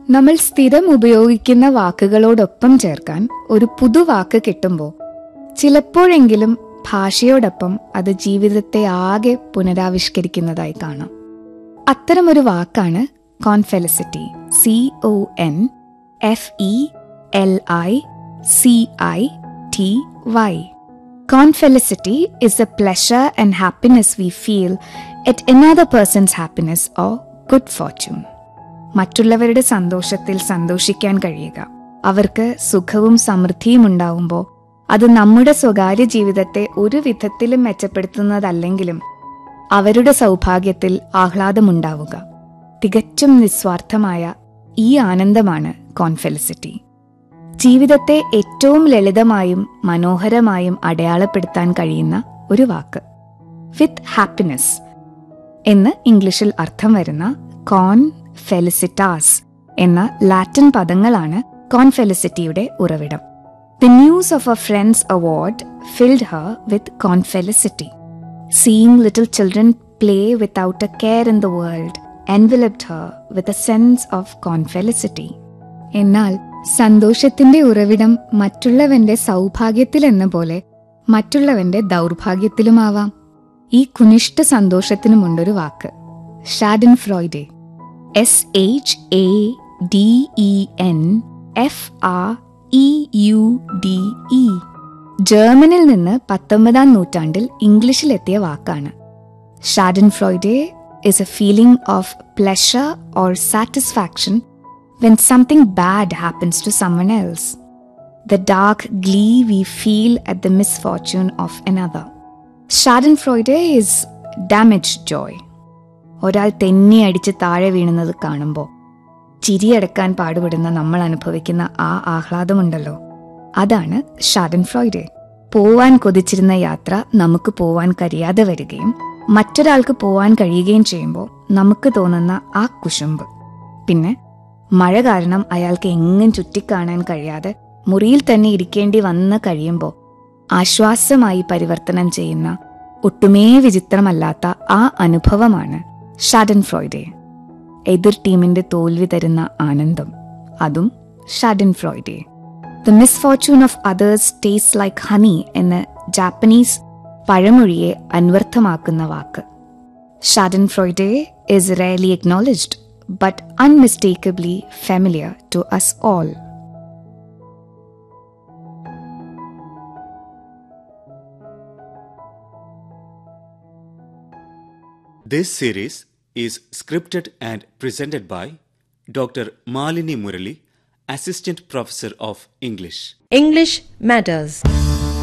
നമ്മൾ സ്ഥിരം ഉപയോഗിക്കുന്ന വാക്കുകളോടൊപ്പം ചേർക്കാൻ ഒരു പുതുവാക്ക് കിട്ടുമ്പോൾ ചിലപ്പോഴെങ്കിലും ഭാഷയോടൊപ്പം അത് ജീവിതത്തെ ആകെ പുനരാവിഷ്കരിക്കുന്നതായി കാണാം അത്തരമൊരു വാക്കാണ് confelicity C O N F E L I C I T Y Confelicity is the pleasure and happiness we feel at another person's happiness or good fortune. മറ്റുള്ളവരുടെ സന്തോഷത്തിൽ സന്തോഷിക്കാൻ കഴിയുക അവർക്ക് സുഖവും സമൃദ്ധിയും ഉണ്ടാവുമ്പോൾ അത് നമ്മുടെ സ്വകാര്യ ജീവിതത്തെ ഒരു വിധത്തിലും മെച്ചപ്പെടുത്തുന്നതല്ലെങ്കിലും അവരുടെ സൗഭാഗ്യത്തിൽ ആഹ്ലാദമുണ്ടാവുക തികച്ചും നിസ്വാർത്ഥമായ ഈ ആനന്ദമാണ് കോൺഫെലിസിറ്റി ജീവിതത്തെ ഏറ്റവും ലളിതമായും മനോഹരമായും അടയാളപ്പെടുത്താൻ കഴിയുന്ന ഒരു വാക്ക് വിത്ത് ഹാപ്പിനെസ് എന്ന് ഇംഗ്ലീഷിൽ അർത്ഥം വരുന്ന കോൺ ഫെലിസിറ്റാസ് എന്ന ലാറ്റിൻ പദങ്ങളാണ് കോൺഫെലിസിറ്റിയുടെ ഉറവിടം the news of a friend's award filled her with confelicity seeing little children play without a care in the world enveloped her with a sense of confelicity എന്നാൽ സന്തോഷത്തിന്റെ ഉറവിടം മറ്റുള്ളവന്റെ സൗഭാഗ്യത്തിലെന്ന പോലെ മറ്റുള്ളവന്റെ ദൗർഭാഗ്യത്തിലുമാവാം ഈ കുനിഷ്ഠ സന്തോഷത്തിനുമുണ്ടൊരു വാക്ക് schadenfreude S H A D E N F R E U D E ജർമ്മനിൽ നിന്ന് പത്തൊമ്പതാം നൂറ്റാണ്ടിൽ ഇംഗ്ലീഷിലെത്തിയ വാക്കാണ് schadenfreude is a feeling of pleasure or satisfaction when something bad happens to someone else. The dark glee we feel at the misfortune of another. Schadenfreude is damaged joy. ഒരാൾ തെന്നി അടിച്ച് താഴെ വീണുന്നത് കാണുമ്പോൾ ചിരിയടക്കാൻ പാടുപെടുന്ന നമ്മൾ അനുഭവിക്കുന്ന ആ ആഹ്ലാദമുണ്ടല്ലോ അതാണ് ഷാഡൻ ഫ്രോയിഡെ പോവാൻ കൊതിച്ചിരുന്ന യാത്ര നമുക്ക് പോവാൻ കഴിയാതെ വരികയും മറ്റൊരാൾക്ക് പോവാൻ കഴിയുകയും ചെയ്യുമ്പോൾ നമുക്ക് തോന്നുന്ന ആ കുശുമ്പ് പിന്നെ മഴ കാരണം അയാൾക്ക് എങ്ങും ചുറ്റിക്കാണാൻ കഴിയാതെ മുറിയിൽ തന്നെ ഇരിക്കേണ്ടി വന്ന് കഴിയുമ്പോൾ ആശ്വാസമായി പരിവർത്തനം ചെയ്യുന്ന ഒട്ടുമേ വിചിത്രമല്ലാത്ത ആ അനുഭവമാണ് ഷാഡൻ ഫ്രോയിഡെ എതിർ ടീമിന്റെ തോൽവി തരുന്ന ആനന്ദം അതും schadenfreude the misfortune of others taste like honey എന്ന ജാപ്പനീസ് പഴമൊഴിയെ അന്വർത്ഥമാക്കുന്ന വാക്ക് schadenfreude is rarely acknowledged but unmistakably familiar to us all. This series is scripted and presented by Dr. Malini Murali, Assistant Professor of English. English Matters.